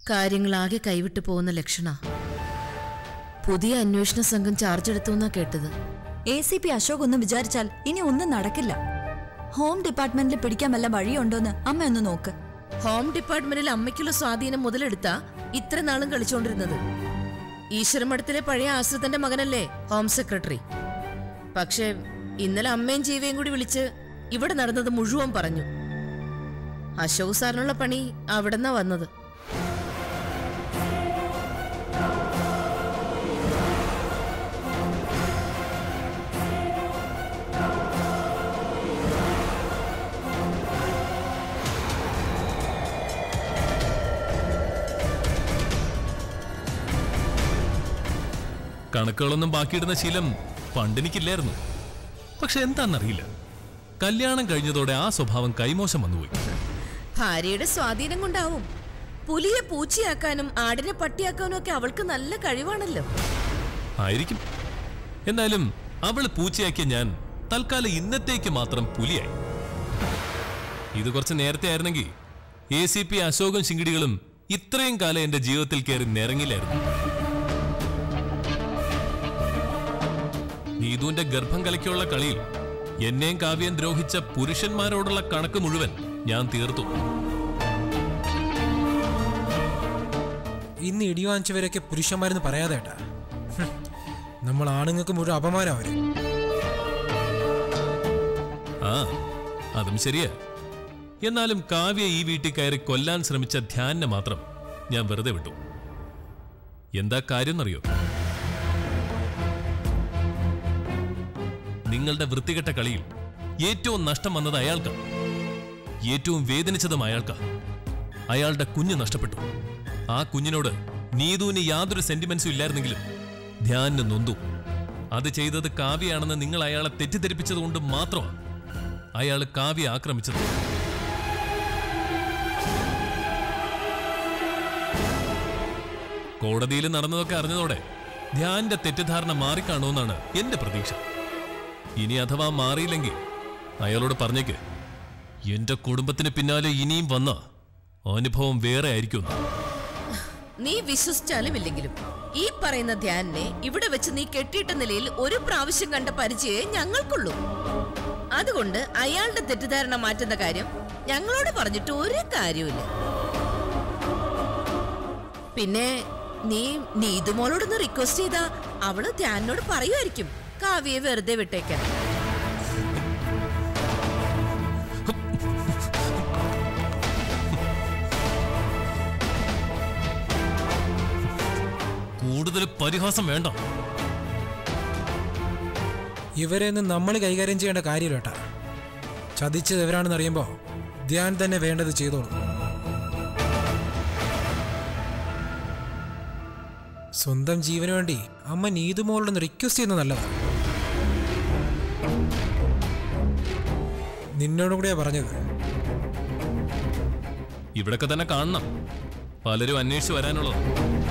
കാര്യങ്ങളാകെ കൈവിട്ടു പോകുന്ന ലക്ഷണ പുതിയ അന്വേഷണ സംഘം ചാർജ് എടുത്തു എന്നാ കേട്ടത് എ സി പി അശോക് ഒന്ന് വിചാരിച്ചാൽ ഇനി ഒന്നും നടക്കില്ല ഹോം ഡിപ്പാർട്ട്മെന്റിൽ പിടിക്കാൻ വല്ല വഴിയുണ്ടോന്ന് അമ്മ ഒന്ന് നോക്ക് ഹോം ഡിപ്പാർട്ട്മെന്റിൽ അമ്മയ്ക്കുള്ള സ്വാധീനം മുതലെടുത്താ ഇത്ര നാളും കളിച്ചോണ്ടിരുന്നത് ഈശ്വരമഠത്തിലെ പഴയ ആശ്രിതന്റെ മകനല്ലേ ഹോം സെക്രട്ടറി പക്ഷേ ഇന്നലെ അമ്മയും ജീവയും കൂടി വിളിച്ച് ഇവിടെ നടന്നത് മുഴുവൻ പറഞ്ഞു അശോക് സാറിനുള്ള പണി അവിടെന്നാ വന്നത് കണക്കുകളൊന്നും ബാക്കിയിടുന്ന ശീലം പണ്ടെനിക്കില്ലായിരുന്നു പക്ഷെ എന്താണെന്നറിയില്ല കല്യാണം കഴിഞ്ഞതോടെ ആ സ്വഭാവം കൈമോശം വന്നുപോയി ഭാര്യയുടെ സ്വാധീനം കൊണ്ടാവും പുലിയെ പൂച്ചയാക്കാനും ആടിനെ പട്ടിയാക്കാനും ഒക്കെ അവൾക്ക് നല്ല കഴിവാണല്ലോ ആയിരിക്കും എന്നാലും അവള് പൂച്ചയാക്കിയ ഞാൻ തൽക്കാലം ഇന്നത്തേക്ക് മാത്രം പുലിയായി ഇത് കുറച്ച് നേരത്തെ ആയിരുന്നെങ്കിൽ എ സി പി അശോകും ശിങ്കിടികളും ഇത്രയും കാലം എന്റെ ജീവിതത്തിൽ കയറി നിറങ്ങില്ലായിരുന്നു നീതുവിന്റെ ഗർഭം കലക്കിയുള്ള കളിയിൽ എന്നെയും കാവ്യം ദ്രോഹിച്ച പുരുഷന്മാരോടുള്ള കണക്ക് മുഴുവൻ ഞാൻ തീർത്തു ഇന്ന് ഇടി വാങ്ങിച്ചവരൊക്കെ പുരുഷന്മാരെന്ന് പറയാതെ ഏട്ടാ ഹും. നമ്മൾ ആണുങ്ങൾക്ക് മുഴുവൻ അപമാനം അവര് ആ അതും ശരിയാ എന്നാലും കാവ്യ ഈ വീട്ടിൽ കയറി കൊല്ലാൻ ശ്രമിച്ച ധ്യാനിനെ മാത്രം ഞാൻ വെറുതെ വിട്ടു എന്താ കാര്യം എന്നറിയോ നിങ്ങളുടെ വൃത്തികെട്ട കളിയിൽ ഏറ്റവും നഷ്ടം വന്നത് അയാൾക്കാ ഏറ്റവും വേദനിച്ചതും അയാൾക്കാ അയാളുടെ കുഞ്ഞ് നഷ്ടപ്പെട്ടു ആ കുഞ്ഞിനോട് നീതുവിന് യാതൊരു സെന്റിമെന്റ്സും ഇല്ലായിരുന്നെങ്കിലും ധ്യാനിന് നൊന്തു അത് ചെയ്തത് കാവ്യയാണെന്ന് നിങ്ങൾ അയാളെ തെറ്റിദ്ധരിപ്പിച്ചത് കൊണ്ട് മാത്രമാണ് അയാൾ കാവ്യ ആക്രമിച്ചത് കോടതിയിൽ നടന്നതൊക്കെ അറിഞ്ഞതോടെ ധ്യാന്റെ തെറ്റിദ്ധാരണ മാറിക്കാണുമെന്നാണ് എന്റെ പ്രതീക്ഷ ഇനി അഥവാ മാറിയില്ലെങ്കിൽ അയാളോട് പറഞ്ഞേക്ക് എന്റെ കുടുംബത്തിന് പിന്നാലെ ഇനിയും വന്ന അനുഭവം വേറെ ആയിരിക്കും നീ വിശ്വസിച്ചാലും ഇല്ലെങ്കിലും ഈ പറയുന്ന ധ്യാനിനെ ഇവിടെ വെച്ച് നീ കെട്ടിയിട്ട നിലയിൽ ഒരു പ്രാവശ്യം കണ്ട പരിചയമേ ഞങ്ങൾക്കുള്ളൂ അതുകൊണ്ട് അയാളുടെ തെറ്റിദ്ധാരണ മാറ്റുന്ന കാര്യം ഞങ്ങളോട് പറഞ്ഞിട്ട് ഒരു കാര്യമില്ല പിന്നെ നീ നീതുമോളോടൊന്ന് റിക്വസ്റ്റ് ചെയ്താ അവള് ധ്യാനോട് പറയുമായിരിക്കും കാവ്യയെ വെറുതെ വിട്ടേക്കാൻ കൂടുതൽ പരിഹാസം വേണ്ട ഇവരെയൊന്നും നമ്മൾ കൈകാര്യം ചെയ്യേണ്ട കാര്യമില്ല ഏട്ടാ ചതിച്ചത് ഇവരാണെന്ന് അറിയുമ്പോൾ ധ്യാൻ തന്നെ വേണ്ടത് ചെയ്തോളൂ സ്വന്തം ജീവന് വേണ്ടി അമ്മ നീതുമോളോടൊന്ന് റിക്വസ്റ്റ് ചെയ്യുന്നത് നല്ലതാണ് നിന്നോടും കൂടിയാ പറഞ്ഞത് ഇവിടൊക്കെ തന്നെ കാണണം പലരും അന്വേഷിച്ച് വരാനുള്ളത്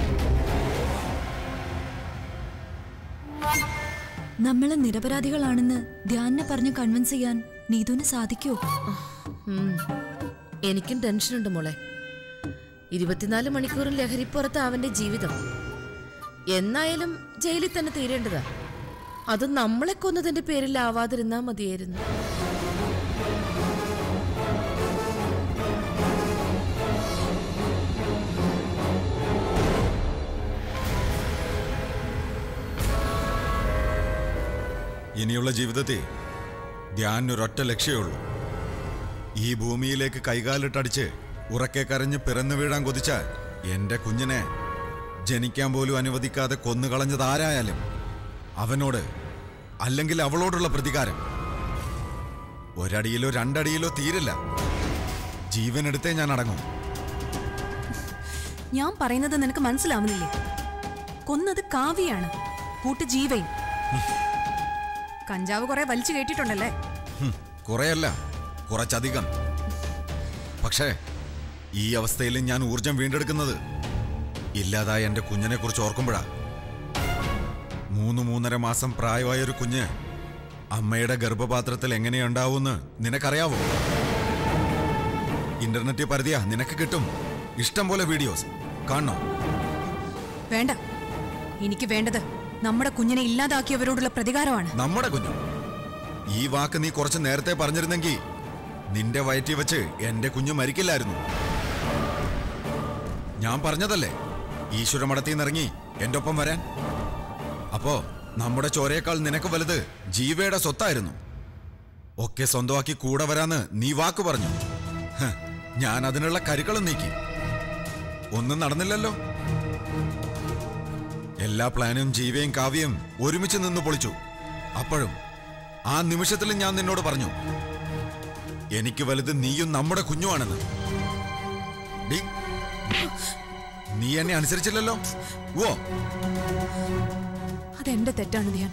നമ്മള് നിരപരാധികളാണെന്ന് ധ്യാനിനെ പറഞ്ഞ് കൺവിൻസ് ചെയ്യാൻ നീതുവിന് സാധിക്കുമോ ഉം. എനിക്കും ടെൻഷനുണ്ട് മോളെ ഇരുപത്തിനാല് മണിക്കൂറും ലഹരിപ്പുറത്ത് അവന്റെ ജീവിതം എന്നായാലും ജയിലിൽ തന്നെ തീരേണ്ടതാ അത് നമ്മളെ കൊന്നതിന്റെ പേരിൽ ആവാതിരുന്നാ മതിയായിരുന്നു ഇനിയുള്ള ജീവിതത്തിൽ ധ്യാനൊരൊറ്റ ലക്ഷ്യമേ ഉള്ളൂ ഈ ഭൂമിയിലേക്ക് കൈകാലിട്ടടിച്ച് ഉറക്കെ കരഞ്ഞ് പിറന്നു വീഴാൻ കൊതിച്ച എന്റെ കുഞ്ഞിനെ ജനിക്കാൻ പോലും അനുവദിക്കാതെ കൊന്നുകളഞ്ഞത് ആരായാലും അവനോട് അല്ലെങ്കിൽ അവളോടുള്ള പ്രതികാരം ഒരടിയിലോ രണ്ടടിയിലോ തീരില്ല ജീവനെടുത്തേ ഞാൻ അടങ്ങും ഞാൻ പറയുന്നത് നിനക്ക് മനസ്സിലാവുന്നില്ലേ കൊന്നത് കാവ്യാണ് കൂട്ട് ജീവയും കഞ്ചാവ് കുറെ വലിച്ചു കേട്ടിട്ടുണ്ടല്ലേ ഹും, കുറെയല്ല കുറച്ചധികം പക്ഷേ ഈ അവസ്ഥയിൽ ഞാൻ ഊർജം വീണ്ടെടുക്കുന്നത് ഇല്ലാതായ എന്റെ കുഞ്ഞിനെ കുറിച്ച് ഓർക്കുമ്പോഴാ മൂന്ന് മൂന്നര മാസം പ്രായമായ ഒരു കുഞ്ഞ് അമ്മയുടെ ഗർഭപാത്രത്തിൽ എങ്ങനെയുണ്ടാവുമെന്ന് നിനക്കറിയാവോ ഇന്റർനെറ്റ് പരിധിയാ നിനക്ക് കിട്ടും ഇഷ്ടം പോലെ വീഡിയോസ് കാണണോ വേണ്ട എനിക്ക് വേണ്ടത് നമ്മുടെ കുഞ്ഞിനെ ഇല്ലാതാക്കിയവരോടുള്ള പ്രതികാരമാണ് നമ്മുടെ കുഞ്ഞു ഈ വാക്ക് നീ കുറച്ച് നേരത്തെ പറഞ്ഞിരുന്നെങ്കിൽ നിന്റെ വയറ്റി വെച്ച് എന്റെ കുഞ്ഞു മരിക്കില്ലായിരുന്നു ഞാൻ പറഞ്ഞതല്ലേ ഈശ്വരമടത്തിൽ നിന്നിറങ്ങി എന്റെ ഒപ്പം വരാൻ അപ്പോ നമ്മുടെ ചോരയേക്കാൾ നിനക്ക് വലുത് ജീവയുടെ സ്വത്തായിരുന്നു ഒക്കെ സ്വന്തമാക്കി കൂടെ വരാന്ന് നീ വാക്ക് പറഞ്ഞു ഹ്, ഞാൻ അതിനുള്ള കരുക്കളും നീക്കി ഒന്നും നടന്നില്ലല്ലോ എല്ലാ പ്ലാനും ജീവയും കാവ്യയും ഒരുമിച്ച് നിന്ന് പൊളിച്ചു അപ്പോഴും ആ നിമിഷത്തിൽ ഞാൻ നിന്നോട് പറഞ്ഞു എനിക്ക് വലുത് നീയും നമ്മുടെ കുഞ്ഞുമാണെന്ന് ഡി, നീ എന്നെ അനുസരിച്ചില്ലല്ലോ ഓ അതെന്റെ തെറ്റാണ് ധ്യാൻ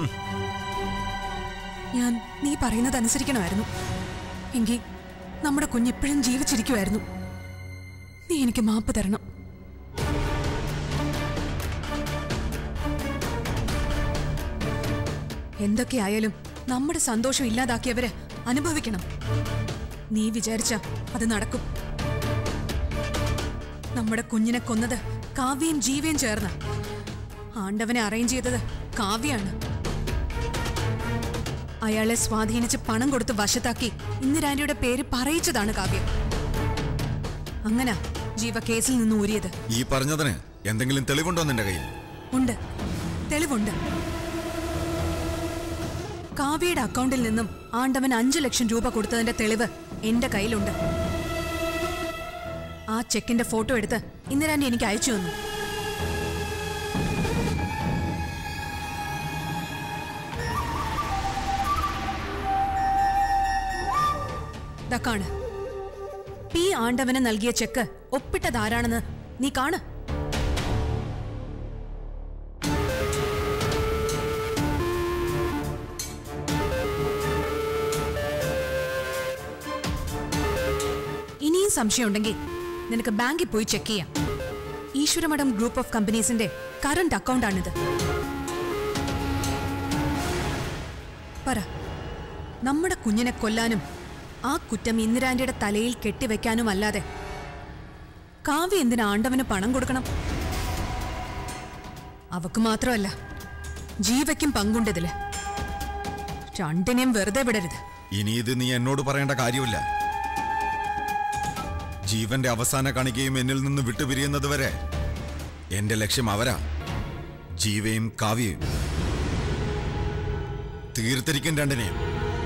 ഞാൻ നീ പറയുന്നത് അനുസരിക്കണമായിരുന്നു എങ്കിൽ നമ്മുടെ കുഞ്ഞിപ്പോഴും ജീവിച്ചിരിക്കുമായിരുന്നു നീ എനിക്ക് മാപ്പ് തരണം എന്തൊക്കെയായാലും നമ്മുടെ സന്തോഷം ഇല്ലാതാക്കിയവര് അനുഭവിക്കണം നീ വിചാരിച്ച അത് നടക്കും നമ്മുടെ കുഞ്ഞിനെ കൊന്നത് കാവ്യയും ജീവയും ചേർന്ന് ആണ്ടവനെ അറേഞ്ച് ചെയ്തത് കാവ്യാണ് അയാളെ സ്വാധീനിച്ച് പണം കൊടുത്ത് വശത്താക്കി ഇന്ദിരാനിയുടെ പേര് പറയിച്ചതാണ് കാവ്യം അങ്ങനെ ജീവ കേസിൽ നിന്ന് ഊരിയത് ഈ പറഞ്ഞതിന് എന്തെങ്കിലും തെളിവുണ്ടോ നിന്റെ കയ്യിൽ ഉണ്ട് തെളിവുണ്ട് കാവ്യയുടെ അക്കൗണ്ടിൽ നിന്നും ആണ്ടവൻ അഞ്ചു ലക്ഷം രൂപ കൊടുത്തതിന്റെ തെളിവ് എന്റെ കയ്യിലുണ്ട് ആ ചെക്കിന്റെ ഫോട്ടോ എടുത്ത് ഇന്ദിരാന്റെ എനിക്ക് അയച്ചു തന്നു ദാ കാണ് പി ആണ്ടവന് നൽകിയ ചെക്ക് ഒപ്പിട്ടതാരാണെന്ന് നീ കാണ് ഇനിയും സംശയമുണ്ടെങ്കിൽ നിനക്ക് ബാങ്കിൽ പോയി ചെക്ക് ചെയ്യാം ഈശ്വരമഠം ഗ്രൂപ്പ് ഓഫ് കമ്പനീസിന്റെ കറണ്ട് അക്കൗണ്ടാണിത് പറ നമ്മുടെ കുഞ്ഞിനെ കൊല്ലാനും ആ കുറ്റം ഇന്ദിരാന്റിയുടെ തലയിൽ കെട്ടിവെക്കാനും അല്ലാതെ കാവ്യ എന്തിനാ ആണ്ടവന് പണം കൊടുക്കണം അവക്ക് മാത്രമല്ല ജീവയ്ക്കും പങ്കുണ്ടതില് രണ്ടിനെയും വെറുതെ വിടരുത് ഇനി ഇത് നീ എന്നോട് പറയേണ്ട കാര്യമില്ല ജീവന്റെ അവസാന കണികയും എന്നിൽ നിന്ന് വിട്ടുപിരിയുന്നത് വരെ എന്റെ ലക്ഷ്യം അവരാ ജീവയും കാവ്യയും തീർത്തിരിക്കും രണ്ടിനെയും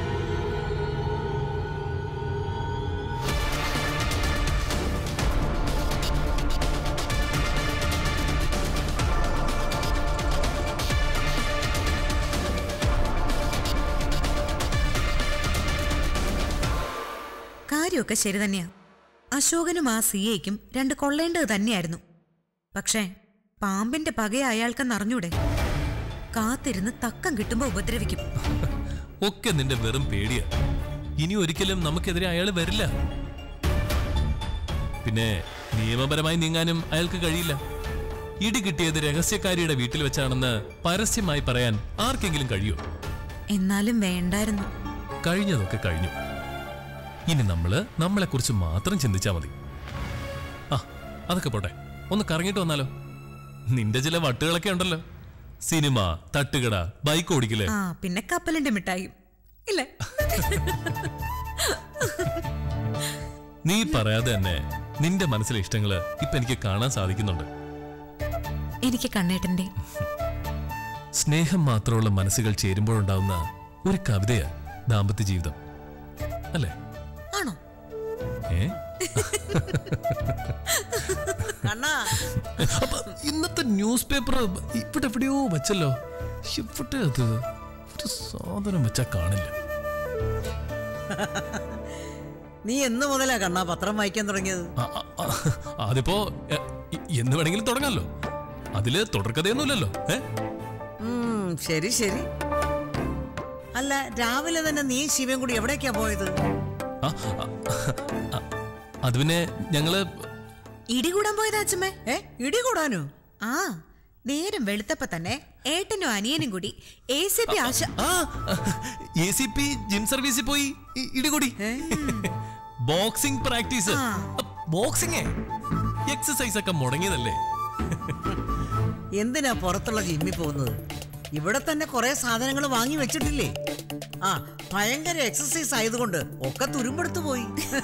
കാര്യമൊക്കെ ശരി തന്നെയാ അശോകനും ആ സി എക്കും രണ്ട് കൊള്ളേണ്ടത് തന്നെയായിരുന്നു പക്ഷേ പാമ്പിന്റെ പകയെ അയാൾക്കെന്ന് അറിഞ്ഞൂടെ കാത്തിരുന്ന് തക്കം കിട്ടുമ്പോ ഉപദ്രവിക്കും ഒക്കെ നിന്റെ വെറും പേടിയാ ഇനി ഒരിക്കലും നമുക്കെതിരെ അയാൾ വരില്ല പിന്നെ നിയമപരമായി നീങ്ങാനും അയാൾക്ക് കഴിയില്ല ഇടി കിട്ടിയത് രഹസ്യക്കാരിയുടെ വീട്ടിൽ വെച്ചാണെന്ന് പരസ്യമായി പറയാൻ ആർക്കെങ്കിലും കഴിയോ എന്നാലും വേണ്ടായിരുന്നു കഴിഞ്ഞതൊക്കെ കഴിഞ്ഞു ഇനി നമ്മള് നമ്മളെക്കുറിച്ച് മാത്രം ചിന്തിച്ചാ മതി ആ അതൊക്കെ പോട്ടെ ഒന്ന് കറങ്ങിയിട്ട് വന്നാലോ നിന്റെ ചില വട്ടുകളൊക്കെ ഉണ്ടല്ലോ സിനിമ തട്ടുകട ബൈക്ക് ഓടിക്കല് ആ പിന്നെ കപ്പലിന്റെ മിഠായും ഇല്ലേ നീ പറയാതെ തന്നെ നിന്റെ മനസ്സിലെ ഇഷ്ടങ്ങള് ഇപ്പൊ എനിക്ക് കാണാൻ സാധിക്കുന്നുണ്ട് എനിക്ക് കണ്ണേട്ടന്റെ സ്നേഹം മാത്രമുള്ള മനസ്സുകൾ ചേരുമ്പോഴുണ്ടാവുന്ന ഒരു കവിതയാ ദാമ്പത്യ ജീവിതം അല്ലേ ആണോ ഏ കണ്ണാ അപ്പൊ ഇന്നത്തെ ന്യൂസ് പേപ്പർ ഇവിടെ എവിടെയോ വെച്ചല്ലോ ഇവിടെ അത് ഒരു സാധനം വെച്ചാ കാണില്ല നീ എന്ന് മുതലാ കണ്ണാ പത്രം വായിക്കാൻ തുടങ്ങിയത് ആ, ആ, ആ, അതിപ്പോ എ, ഇ- എന്ന് വേണമെങ്കിലും തുടങ്ങാലോ അതില് തുടർക്കഥയൊന്നുമില്ലല്ലോ ഏ ഉം, ശരി ശരി അല്ല രാവിലെ തന്നെ നീ ശിവൻ കൂടി എവിടേക്കാ പോയത് ആ, ആ, ആ, അത് പിന്നെ ഞങ്ങള് ഇടികൂടാൻ പോയതാ അച്ഛമ്മേ ഏ ഇടി കൂടാനോ ആ നേരം വെളുത്തപ്പ തന്നെ ഏട്ടനും അനിയനും കൂടി എ സി പി ആശ ആ എ സി പി ജിം സർവീസിൽ പോയി ഇ- ഇടികൂടി ബോക്സിംഗ് പ്രാക്ടീസ് ബോക്സിംഗ് എക്സസൈസ് ഒക്കെ മുടങ്ങിയതല്ലേ എന്തിനാ പുറത്തുള്ള ജിമ്മിൽ പോകുന്നത് ഇവിടെ തന്നെ കുറെ സാധനങ്ങൾ വാങ്ങി വെച്ചിട്ടില്ലേ ആ ഭയങ്കര എക്സസൈസ് ആയതുകൊണ്ട് ഒക്കെ തുരുമ്പെടുത്തു പോയി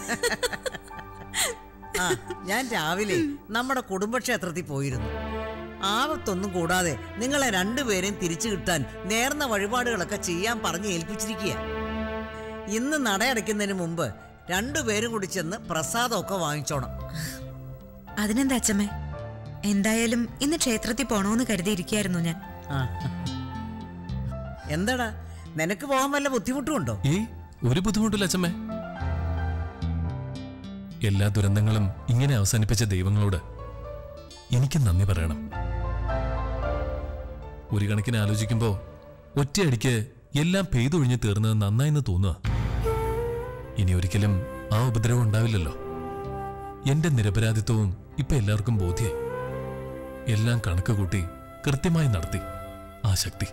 ആ ഞാൻ രാവിലെ നമ്മുടെ കുടുംബക്ഷേത്രത്തിൽ പോയിരുന്നു ആപത്തൊന്നും കൂടാതെ നിങ്ങളെ രണ്ടുപേരെയും തിരിച്ചു കിട്ടാൻ നേർന്ന വഴിപാടുകളൊക്കെ ചെയ്യാൻ പറഞ്ഞ് ഏൽപ്പിച്ചിരിക്കുക ഇന്ന് നടയടയ്ക്കുന്നതിന് മുമ്പ് രണ്ടുപേരും കൂടി ചെന്ന് പ്രസാദമൊക്കെ വാങ്ങിച്ചോണം അതിനെന്താ അച്ഛമ്മേ എന്തായാലും ഇന്ന് ക്ഷേത്രത്തിൽ പോണോന്ന് കരുതിയിരിക്കായിരുന്നു ഞാൻ ആ. എന്താടാ നിനക്ക് പോകാൻ വല്ല ബുദ്ധിമുട്ടുമുണ്ടോ ഏയ് ഒരു ബുദ്ധിമുട്ടില്ല അച്ഛമ്മേ എല്ലാ ദുരന്തങ്ങളും ഇങ്ങനെ അവസാനിപ്പിച്ച ദൈവങ്ങളോട് എനിക്ക് നന്ദി പറയണം ഒരു കണക്കിന് ആലോചിക്കുമ്പോ ഒറ്റയടിക്ക് എല്ലാം പെയ്തൊഴിഞ്ഞ് തീർന്നത് നന്നായെന്ന് തോന്നുക ഇനി ഒരിക്കലും ആ ഉപദ്രവം ഉണ്ടാവില്ലല്ലോ എന്റെ നിരപരാധിത്വവും ഇപ്പൊ എല്ലാവർക്കും ബോധ്യായി എല്ലാം കണക്ക് കൂട്ടി കൃത്യമായി നടത്തി ആ ശക്തി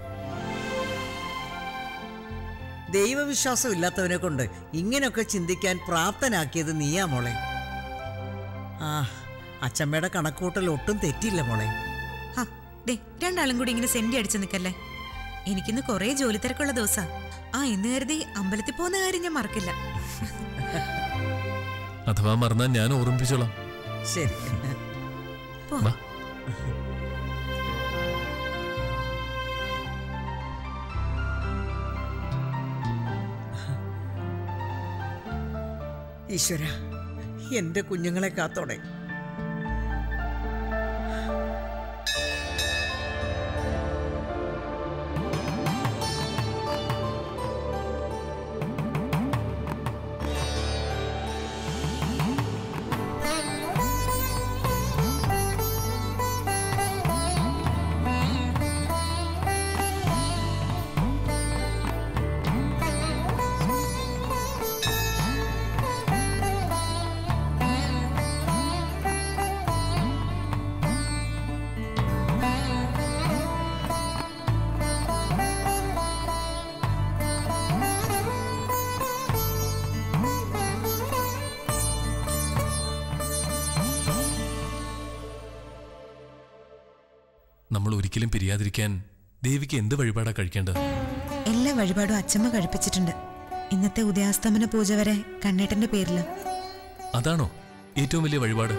ദൈവവിശ്വാസം ഇല്ലാത്തവനെ കൊണ്ട് ഇങ്ങനെയൊക്കെ ചിന്തിക്കാൻ പ്രാപ്തനാക്കിയത് നീയാ മോളെ ആ അച്ചമ്മയുടെ കണക്കൂട്ടൽ ഒട്ടും തെറ്റില്ല മോളെ ഹാ ദേ രണ്ടാളും കൂടി ഇങ്ങനെ സെന്റി അടിച്ചു നിൽക്കല്ലേ എനിക്കിന്ന് കുറേ ജോലി തിരക്കുള്ള ദിവസാ ആ എന്ന് കരുതി അമ്പലത്തിൽ പോകുന്ന കാര്യം ഞാൻ മറക്കില്ല അഥവാ മറന്നാൽ ഞാൻ ഓർമ്മിപ്പിച്ചോളാം ശരി പോ. വാ ഈശ്വര എന്റെ കുഞ്ഞുങ്ങളെ കാത്തോടെ നമ്മൾ ഒരിക്കലും പിരിയാതിരിക്കാൻ ദേവിക്ക് എന്ത് വഴിപാടാ കഴിക്കേണ്ടത് എല്ലാ വഴിപാടും അച്ഛമ്മ കഴിപ്പിച്ചിട്ടുണ്ട് ഇന്നത്തെ ഉദയാസ്തമന പൂജ വരെ കണ്ണേട്ടന്റെ പേരില് അതാണോ ഏറ്റവും വലിയ വഴിപാട്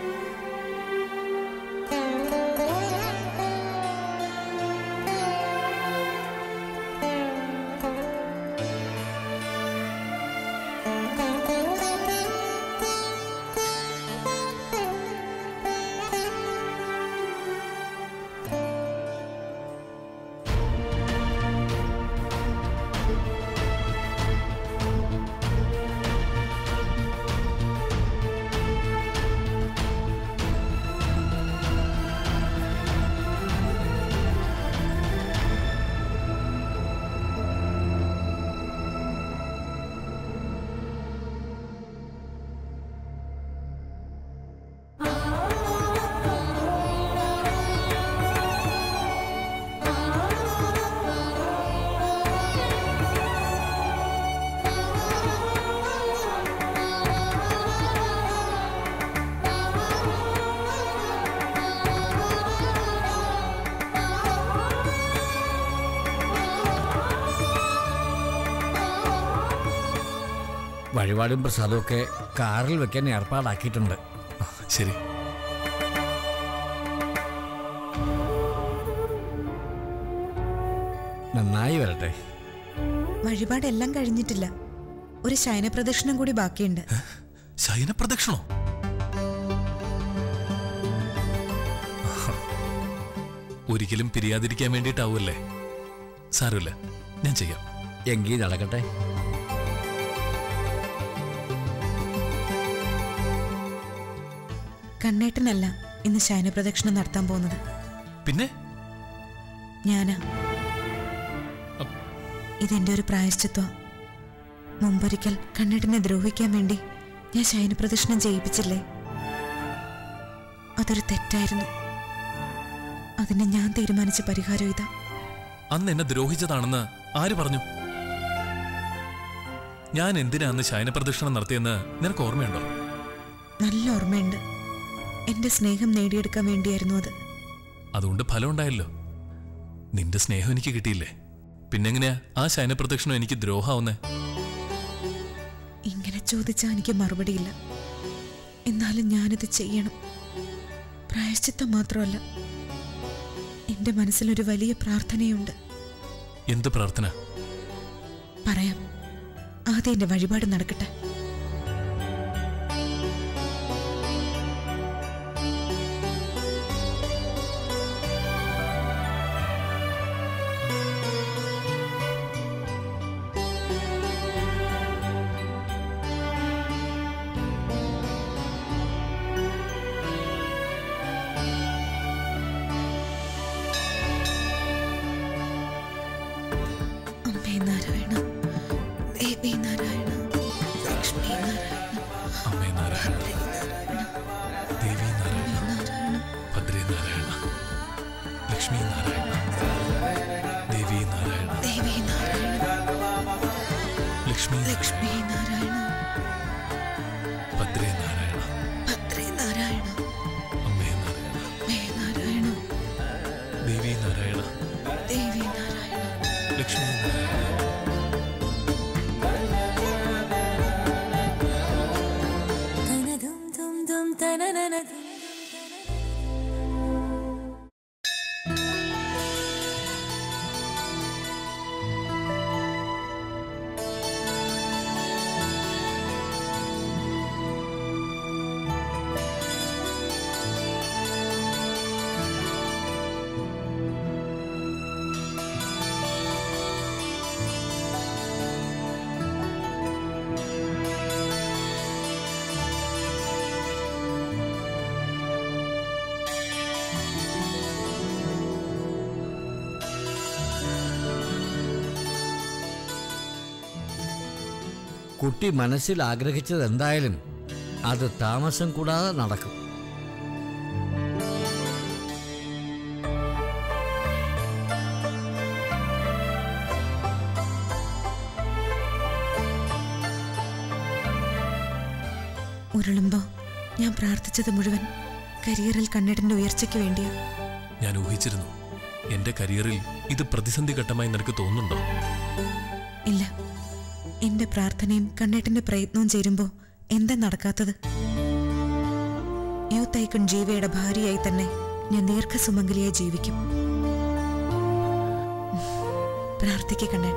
വഴിപാടും പ്രസാദവും ഒക്കെ കാറിൽ വെക്കാൻ ഏർപ്പാടാക്കിയിട്ടുണ്ട് ആ, ശരി നന്നായി വരട്ടെ വഴിപാടെല്ലാം കഴിഞ്ഞിട്ടില്ല ഒരു ശയന പ്രദക്ഷിണം കൂടി ബാക്കിയുണ്ട് ശയന പ്രദക്ഷിണോ ഒരിക്കലും പിരിയാതിരിക്കാൻ വേണ്ടിയിട്ടാവുമല്ലേ സാരമില്ല ഞാൻ ചെയ്യാം എങ്കിൽ നടക്കട്ടെ കണ്ണേട്ടനല്ല ഇന്ന് ശയന പ്രദക്ഷിണം നടത്താൻ പോകുന്നത് പിന്നെ ഞാനാ അപ്പ് ഇതെന്റെ ഒരു പ്രായശ്ചിത്വം മുമ്പൊരിക്കൽ കണ്ണേട്ടനെ ദ്രോഹിക്കാൻ വേണ്ടി ഞാൻ ശയന പ്രദക്ഷിണം ചെയ്യിപ്പിച്ചില്ലേ അതൊരു തെറ്റായിരുന്നു അതിന് ഞാൻ തീരുമാനിച്ച പരിഹാരം ഇതാ അന്ന് എന്നെ ദ്രോഹിച്ചതാണെന്ന് ആര് പറഞ്ഞു ഞാൻ എന്തിനാ അന്ന് ശയന പ്രദക്ഷിണം നടത്തിയെന്ന് നിനക്ക് ഓർമ്മയുണ്ടോ നല്ല ഓർമ്മയുണ്ട് എന്റെ സ്നേഹം നേടിയെടുക്കാൻ വേണ്ടിയായിരുന്നു അത് അതുകൊണ്ട് ഫലം ഉണ്ടായല്ലോ നിന്റെ സ്നേഹം എനിക്ക് കിട്ടിയില്ലേ പിന്നെങ്ങനെയാ ആ ശയനപ്രദക്ഷിണം എനിക്ക് ദ്രോഹാവുന്നേ ഇങ്ങനെ ചോദിച്ചാൽ എനിക്ക് മറുപടിയില്ല എന്നാലും ഞാനിത് ചെയ്യണം പ്രായശ്ചിത്തം മാത്രമല്ല എന്റെ മനസ്സിലൊരു വലിയ പ്രാർത്ഥനയുണ്ട് എന്ത് പ്രാർത്ഥന പറയാം ആദ്യം എന്റെ വഴിപാട് നടക്കട്ടെ അമ്മേ നാരായണ ദേവി നാരായണ ലക്ഷ്മി നാരായണ അമ്മേ നാരായണ ദേവി നാരായണ ഭദ്രേ നാരായണ ലക്ഷ്മി നാരായണ ദേവി നാരായണ ദേവി നാരായണ ലക്ഷ്മി ലക്ഷ്മി നാരായണ ഭദ്രേ നാരായണ ഭദ്രേ നാരായണ അമ്മേ നാരായണ മേ നാരായണ ദേവി നാരായണ ദേവി നാരായണ ലക്ഷ്മി നാരായണ കുട്ടി മനസ്സിൽ ആഗ്രഹിച്ചത് എന്തായാലും അത് താമസം കൂടാതെ നടക്കും ഉരുളുമ്പോ ഞാൻ പ്രാർത്ഥിച്ചത് മുഴുവൻ കരിയറിൽ കണ്ണേട്ടന്റെ ഉയർച്ചയ്ക്ക് വേണ്ടിയാ ഞാൻ ഊഹിച്ചിരുന്നു എന്റെ കരിയറിൽ ഇത് പ്രതിസന്ധി ഘട്ടമായി നിനക്ക് തോന്നുന്നുണ്ടോ ഇല്ല എന്റെ പ്രാർത്ഥനയും കണ്ണേട്ടന്റെ പ്രയത്നവും ചേരുമ്പോ എന്താ നടക്കാത്തത് യൂത്ത് ഐക്കൺ ജീവയുടെ ഭാര്യയായി തന്നെ ഞാൻ ദീർഘസുമംഗലിയായി ജീവിക്കും പ്രാർത്ഥിക്ക കണ്ണേട്ട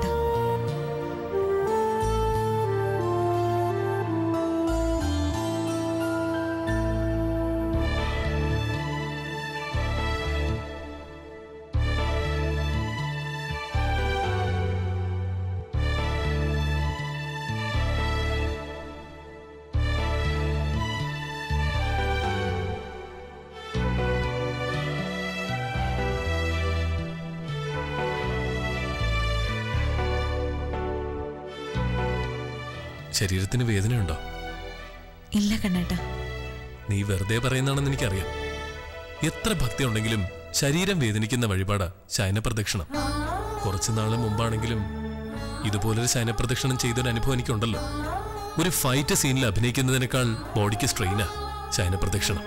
ശരീരത്തിന് വേദനയുണ്ടോ ഇല്ല കണ്ണേട്ട നീ വെറുതെ പറയുന്നതാണെന്ന് എനിക്കറിയാം എത്ര ഭക്തി ഉണ്ടെങ്കിലും ശരീരം വേദനിക്കുന്ന വഴിപാടാ ശയനപ്രദക്ഷിണം കുറച്ചു നാള് മുമ്പാണെങ്കിലും ഇതുപോലൊരു ശയനപ്രദക്ഷിണം ചെയ്തൊരു അനുഭവം എനിക്കുണ്ടല്ലോ ഒരു ഫൈറ്റ് സീനിൽ അഭിനയിക്കുന്നതിനേക്കാൾ ബോഡിക്ക് സ്ട്രെയിനാ ശയനപ്രദക്ഷിണം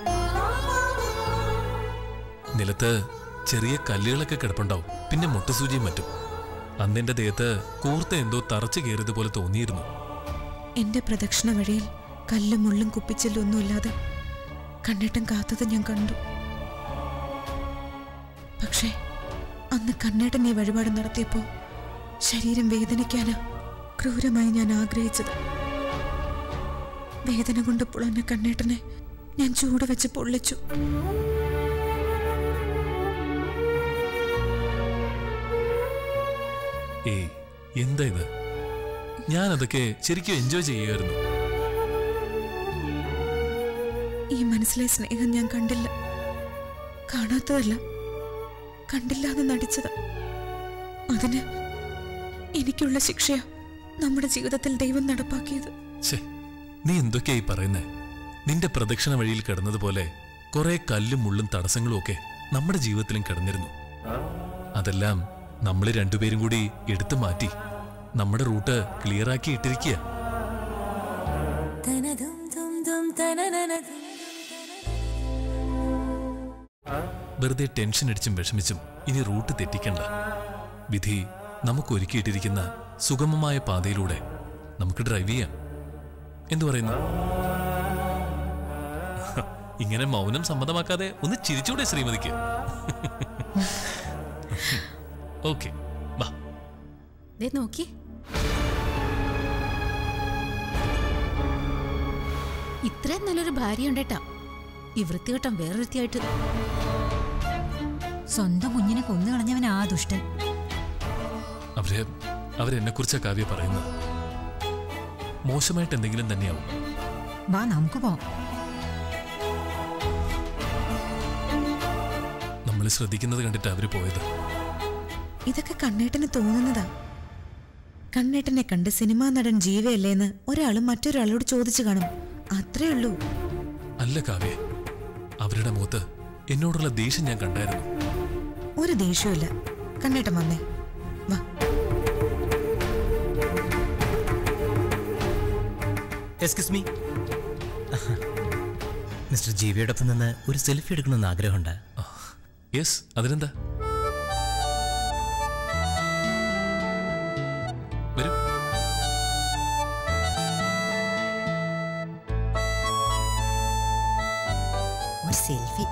നിലത്ത് ചെറിയ കല്ലുകളൊക്കെ കിടപ്പുണ്ടാവും പിന്നെ മുട്ടസൂചിയും മറ്റും അന്നെന്റെ ദേഹത്ത് കൂർത്ത എന്തോ തറച്ചു കയറിയതുപോലെ തോന്നിയിരുന്നു എന്റെ പ്രദക്ഷിണ വഴിയിൽ കല്ലും മുള്ളും കുപ്പിച്ചില്ലും ഒന്നുമില്ലാതെ കണ്ണേട്ടൻ കാത്തത് ഞാൻ കണ്ടു പക്ഷേ അന്ന് കണ്ണേട്ടൻ ഈ വഴിപാട് നടത്തിയപ്പോ ശരീരം വേദനിക്കാനാ ക്രൂരമായി ഞാൻ ആഗ്രഹിച്ചത് വേദന കൊണ്ട് പുളഞ്ഞ കണ്ണേട്ടനെ ഞാൻ ചൂട് വെച്ച് പൊള്ളിച്ചു ഏയ് എന്താ ഇത് ഞാൻ അതൊക്കെ ശരിക്കും എൻജോയ് ചെയ്യുമായിരുന്നു ഈ മനസ്സിലെ സ്നേഹം ഞാൻ കണ്ടില്ല കാണാത്തതല്ല കണ്ടില്ല എന്ന് നടിച്ചത് അതിന് എനിക്കുള്ള ശിക്ഷയാ നമ്മുടെ ജീവിതത്തിൽ ദൈവം നടപ്പാക്കിയത് ഛേ നീ എന്തൊക്കെയായി പറയുന്നേ നിന്റെ പ്രദക്ഷിണ വഴിയിൽ കിടന്നതുപോലെ കുറെ കല്ലും മുള്ളും തടസ്സങ്ങളും ഒക്കെ നമ്മുടെ ജീവിതത്തിലും കിടന്നിരുന്നു അതെല്ലാം നമ്മൾ രണ്ടുപേരും കൂടി എടുത്തു മാറ്റി നമ്മുടെ റൂട്ട് ക്ലിയറാക്കി ഇട്ടിരിക്കുക വെറുതെ ടെൻഷൻ അടിച്ചും വിഷമിച്ചും ഇനി റൂട്ട് തെറ്റിക്കണ്ട വിധി നമുക്ക് ഒരുക്കിയിട്ടിരിക്കുന്ന സുഗമമായ പാതയിലൂടെ നമുക്ക് ഡ്രൈവ് ചെയ്യാം എന്തു പറയുന്നു ഇങ്ങനെ മൗനം സമ്മതമാക്കാതെ ഒന്ന് ചിരിച്ചൂടെ ശ്രീമതിക്ക് ഓക്കെ വാ ദേ നോക്കി ഇത്രയും നല്ലൊരു ഭാര്യ ഉണ്ടേട്ടാ ഈ വൃത്തികെട്ടം വേറൊരുത്തിയായിട്ട് സ്വന്തം കുഞ്ഞിനെ കൊന്നു കളഞ്ഞവൻ ആ ദുഷ്ടൻ അവര് അവരെന്നെ കുറിച്ചാ കാവ്യ പറയുന്നത് മോശമായിട്ട് എന്തെങ്കിലും തന്നെയാവും വാ നമുക്ക് പോവാം നമ്മൾ ശ്രദ്ധിക്കുന്നത് കണ്ടിട്ട് അവര് പോയത് ഇതൊക്കെ കണ്ണേട്ടന് തോന്നുന്നതാ കണ്ണേട്ടനെ കണ്ട് സിനിമാ നടൻ ജീവയല്ലേന്ന് ഒരാളും മറ്റൊരാളോട് ചോദിച്ചു കാണും അത്രേ ഉള്ളൂ അല്ല കാവ്യ അവരുടെ മുഖത്ത് എന്നോടുള്ള ദേഷ്യം ഞാൻ കണ്ടായിരുന്നു ഒരു ദേഷ്യമില്ല കണ്ണേട്ടൻ വന്നേ വാ എക്സ്ക്യൂസ് മീ മിസ്റ്റർ ജീവിയോടൊപ്പം നിന്ന് ഒരു സെൽഫി എടുക്കണമെന്ന് ആഗ്രഹമുണ്ട് യെസ് അതിനെന്താ വരൂ ഒരു സെൽഫി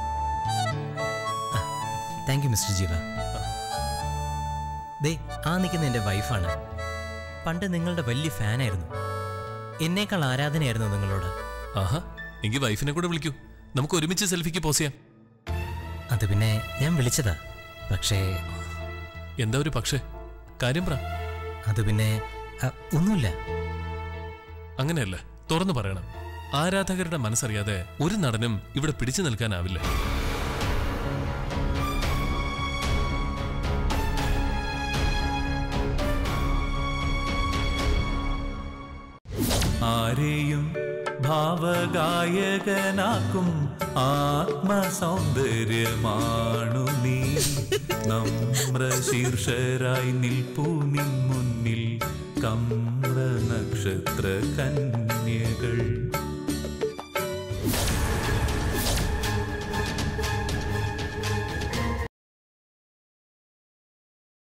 താങ്ക് യു മിസ്റ്റർ ജീവ ദേ ആ നിൽക്കുന്ന എൻ്റെ വൈഫാണ് പണ്ട് നിങ്ങളുടെ വലിയ ഫാനായിരുന്നു എന്നേക്കാൾ ആരാധനയായിരുന്നു നിങ്ങളോട് ആഹാ എങ്കിൽ വൈഫിനെ കൂടെ വിളിക്കൂ നമുക്ക് ഒരുമിച്ച് സെൽഫിക്ക് പോസ് ചെയ്യാം അത് പിന്നെ ഞാൻ വിളിച്ചതാ പക്ഷേ എന്താ ഒരു പക്ഷേ കാര്യം പറ അത് പിന്നെ അ, ഒന്നുമില്ല അങ്ങനെയല്ല തുറന്നു പറയണം ആരാധകരുടെ മനസ്സറിയാതെ ഒരു നടനും ഇവിടെ പിടിച്ചു നിൽക്കാനാവില്ല ആരെയും ഭാവഗായകനാക്കും ആത്മസൗന്ദര്യമാണു നീ നമ്ര ശീർഷരായി നിൽപ്പൂ നിൻ മുന്നിൽ കമ്ര നക്ഷത്ര കന്യകൾ